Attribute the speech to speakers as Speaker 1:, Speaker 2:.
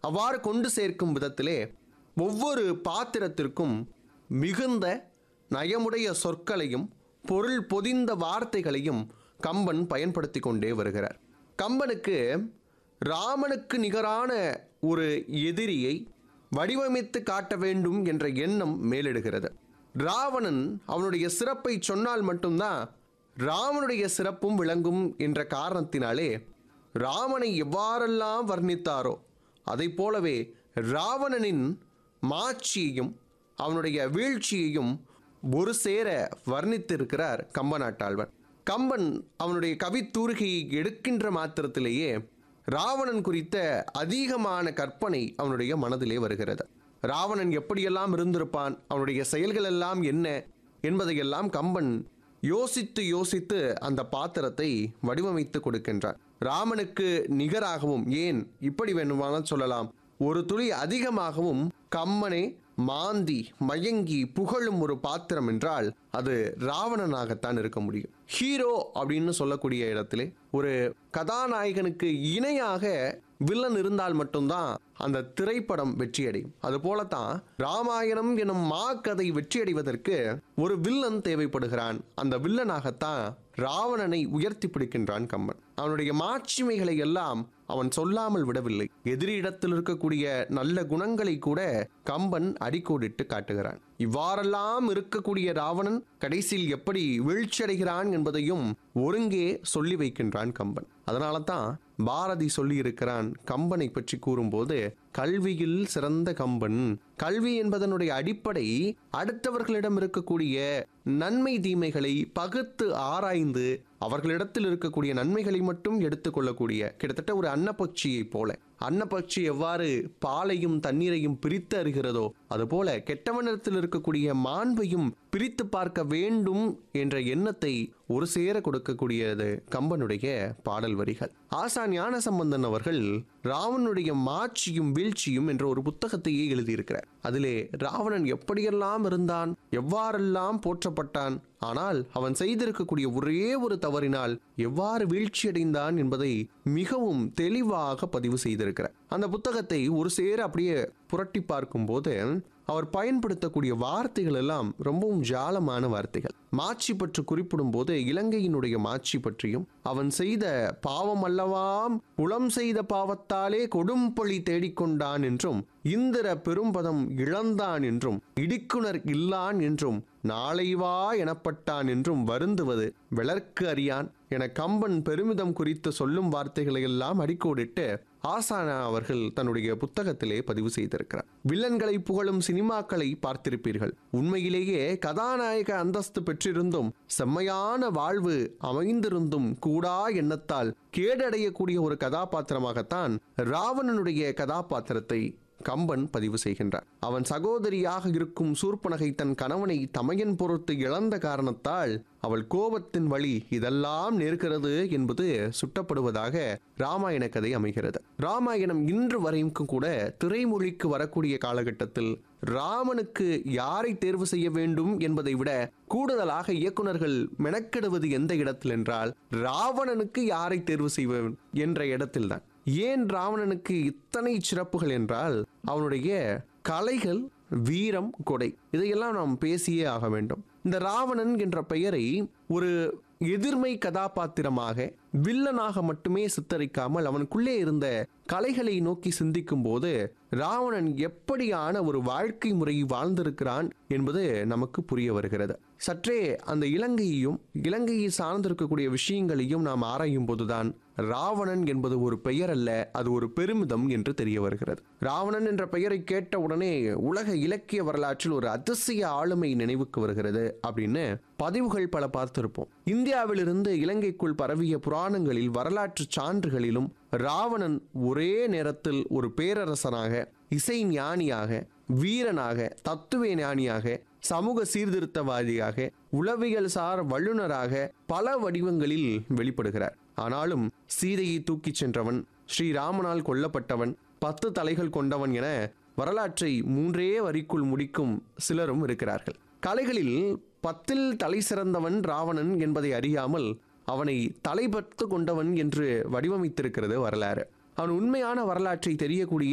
Speaker 1: அவ்வாறு கொண்டு சேர்க்கும் விதத்திலே ஒவ்வொரு பாத்திரத்திற்கும் மிகுந்த நயமுடைய சொற்களையும் பொருள் பொதிந்த வார்த்தைகளையும் கம்பன் பயன்படுத்தி கொண்டே வருகிறார் கம்பனுக்கு ராமனுக்கு நிகரான ஒரு எதிரியை வடிவமைத்து காட்ட வேண்டும் என்ற எண்ணம் மேலிடுகிறது ராவணன் அவனுடைய சிறப்பை சொன்னால் மட்டும்தான் ராமனுடைய சிறப்பும் விளங்கும் என்ற காரணத்தினாலே ராமனை எவ்வாறெல்லாம் வர்ணித்தாரோ அதைப் போலவே ராவணனின் மாட்சியையும் அவனுடைய வீழ்ச்சியையும் ஒரு சேர வர்ணித்திருக்கிறார் கம்பநாட்டாழ்வன் கம்பன் அவனுடைய கவித்தூர்கையை எடுக்கின்ற மாத்திரத்திலேயே ராவணன் குறித்த அதிகமான கற்பனை அவனுடைய மனதிலே வருகிறது ராவணன் எப்படியெல்லாம் இருந்திருப்பான் அவனுடைய செயல்கள் எல்லாம் என்ன என்பதையெல்லாம் கம்பன் யோசித்து யோசித்து அந்த பாத்திரத்தை வடிவமைத்து கொடுக்கின்றார் ராமனுக்கு நிகராகவும் ஏன் இப்படி வேணுமானால் சொல்லலாம் ஒரு துளி அதிகமாகவும் கம்மனே மாந்தி மயங்கி புகழும் ஒரு பாத்திரம் என்றால் அது ராவணனாகத்தான் இருக்க முடியும் ஹீரோ அப்படின்னு சொல்லக்கூடிய இடத்திலே ஒரு கதாநாயகனுக்கு இணையாக வில்லன் இருந்தால் மட்டும்தான் அந்த திரைப்படம் வெற்றியடையும் அது போலத்தான் ராமாயணம் எனும் மா கதை வெற்றியடைவதற்கு ஒரு வில்லன் தேவைப்படுகிறான் அந்த வில்லனாகத்தான் ராவணனை உயர்த்தி பிடிக்கின்றான் கம்பன் அவனுடைய மாட்சிமைகளை எல்லாம் அவன் சொல்லாமல் விடவில்லை எதிரிடத்தில் இருக்கக்கூடிய நல்ல குணங்களை கூட கம்பன் அடிக்கோடிட்டு காட்டுகிறான் இவ்வாறெல்லாம் இருக்கக்கூடிய ராவணன் கடைசியில் எப்படி வீழ்ச்சியடைகிறான் என்பதையும் ஒருங்கே சொல்லி வைக்கின்றான் கம்பன் அதனால தான் பாரதி சொல்லி இருக்கிறான் கம்பனை பற்றி கூறும்போது கல்வியில் சிறந்த கம்பன் கல்வி என்பதனுடைய அடிப்படை அடுத்தவர்களிடம் இருக்கக்கூடிய நன்மை தீமைகளை பகுத்து ஆராய்ந்து அவர்களிடத்தில் இருக்கக்கூடிய நன்மைகளை மட்டும் எடுத்துக்கொள்ளக்கூடிய கிட்டத்தட்ட ஒரு அன்னப்பட்சியைப் போல அன்னப்பட்சி எவ்வாறு பாலையும் தண்ணீரையும் பிரித்து அறிகிறதோ அதுபோல கெட்டவனிடத்தில் இருக்கக்கூடிய மாண்பையும் பிரித்து பார்க்க வேண்டும் என்ற எண்ணத்தை ஒரு சேர கொடுக்கக்கூடியது கம்பனுடைய பாடல் வரிகள் ஆசா ஞான சம்பந்தன் அவர்கள் ராவனுடைய மாட்சியும் வீழ்ச்சியும் என்ற ஒரு புத்தகத்தையே எழுதியிருக்கிறார் அதிலே ராவணன் எப்படியெல்லாம் இருந்தான் எவ்வாறெல்லாம் போற்றப்பட்டான் ஆனால் அவன் செய்திருக்கக்கூடிய ஒரே ஒரு தவறினால் எவ்வாறு வீழ்ச்சியடைந்தான் என்பதை மிகவும் தெளிவாக பதிவு செய்திருக்கிறார் அந்த புத்தகத்தை ஒரு சேர அப்படியே புரட்டி பார்க்கும்போது அவர் பயன்படுத்தக்கூடிய வார்த்தைகள் எல்லாம் ரொம்பவும் ஜாலமான வார்த்தைகள் மாட்சி பற்றி குறிப்பிடும் போது இலங்கையினுடைய மாட்சி பற்றியும் அவன் செய்த பாவம் அல்லவாம் உளம் செய்த பாவத்தாலே கொடும்பழி தேடிக்கொண்டான் என்றும் இந்திர பெரும்பதம் இழந்தான் என்றும் இடிக்குணர் இல்லான் என்றும் நாளைவா எனப்பட்டான் என்றும் வருந்துவது விளர்க்கு அறியான் என கம்பன் பெருமிதம் குறித்து சொல்லும் வார்த்தைகளை எல்லாம் அடிக்கோடிட்டு ஆசானா அவர்கள் தன்னுடைய புத்தகத்திலே பதிவு செய்திருக்கிறார் வில்லன்களை புகழும் சினிமாக்களை பார்த்திருப்பீர்கள் உண்மையிலேயே கதாநாயக அந்தஸ்து பெற்றிருந்தும் செம்மையான வாழ்வு அமைந்திருந்தும் கூடா எண்ணத்தால் கேடடையக்கூடிய ஒரு கதாபாத்திரமாகத்தான் ராவணனுடைய கதாபாத்திரத்தை கம்பன் பதிவு செய்கின்றார் அவன் சகோதரியாக இருக்கும் சூர்பனகை தன் கணவனை தமையன் பொறுத்து இழந்த காரணத்தால் அவள் கோபத்தின் வழி இதெல்லாம் நேர்கிறது என்பது சுட்டப்படுவதாக ராமாயண கதை அமைகிறது ராமாயணம் இன்று வரையும் கூட திரைமொழிக்கு வரக்கூடிய காலகட்டத்தில் ராமனுக்கு யாரை தேர்வு செய்ய வேண்டும் என்பதை விட கூடுதலாக இயக்குனர்கள் மெனக்கெடுவது எந்த இடத்தில் என்றால் ராவணனுக்கு யாரை தேர்வு செய்வேன் என்ற இடத்தில்தான் ஏன் ராவணனுக்கு இத்தனை சிறப்புகள் என்றால் அவனுடைய கலைகள் வீரம் கொடை இதையெல்லாம் நாம் பேசியே ஆக வேண்டும் இந்த ராவணன் என்ற பெயரை ஒரு எதிர்மை கதாபாத்திரமாக வில்லனாக மட்டுமே சித்தரிக்காமல் அவனுக்குள்ளே இருந்த கலைகளை நோக்கி சிந்திக்கும் போது ராவணன் எப்படியான ஒரு வாழ்க்கை முறை வாழ்ந்திருக்கிறான் என்பது நமக்கு புரிய வருகிறது சற்றே அந்த இலங்கையையும் இலங்கையை சார்ந்திருக்கக்கூடிய விஷயங்களையும் நாம் ஆராயும் போதுதான் ராவணன் என்பது ஒரு பெயர் அல்ல அது ஒரு பெருமிதம் என்று தெரிய வருகிறது ராவணன் என்ற பெயரை கேட்ட உடனே உலக இலக்கிய வரலாற்றில் ஒரு அதிசய ஆளுமை நினைவுக்கு வருகிறது அப்படின்னு பதிவுகள் பல பார்த்திருப்போம் இந்தியாவிலிருந்து இலங்கைக்குள் பரவிய புராணங்களில் வரலாற்று சான்றுகளிலும் ராவணன் ஒரே நேரத்தில் ஒரு பேரரசனாக இசை ஞானியாக வீரனாக தத்துவ ஞானியாக சமூக சீர்திருத்தவாதியாக உளவியல் சார் வல்லுநராக பல வடிவங்களில் வெளிப்படுகிறார் ஆனாலும் சீதையை தூக்கிச் சென்றவன் ஸ்ரீராமனால் கொல்லப்பட்டவன் பத்து தலைகள் கொண்டவன் என வரலாற்றை மூன்றே வரிக்குள் முடிக்கும் சிலரும் இருக்கிறார்கள் கலைகளில் பத்தில் தலை சிறந்தவன் ராவணன் என்பதை அறியாமல் அவனை தலைபத்து கொண்டவன் என்று வடிவமைத்திருக்கிறது வரலாறு அவன் உண்மையான வரலாற்றை தெரியக்கூடிய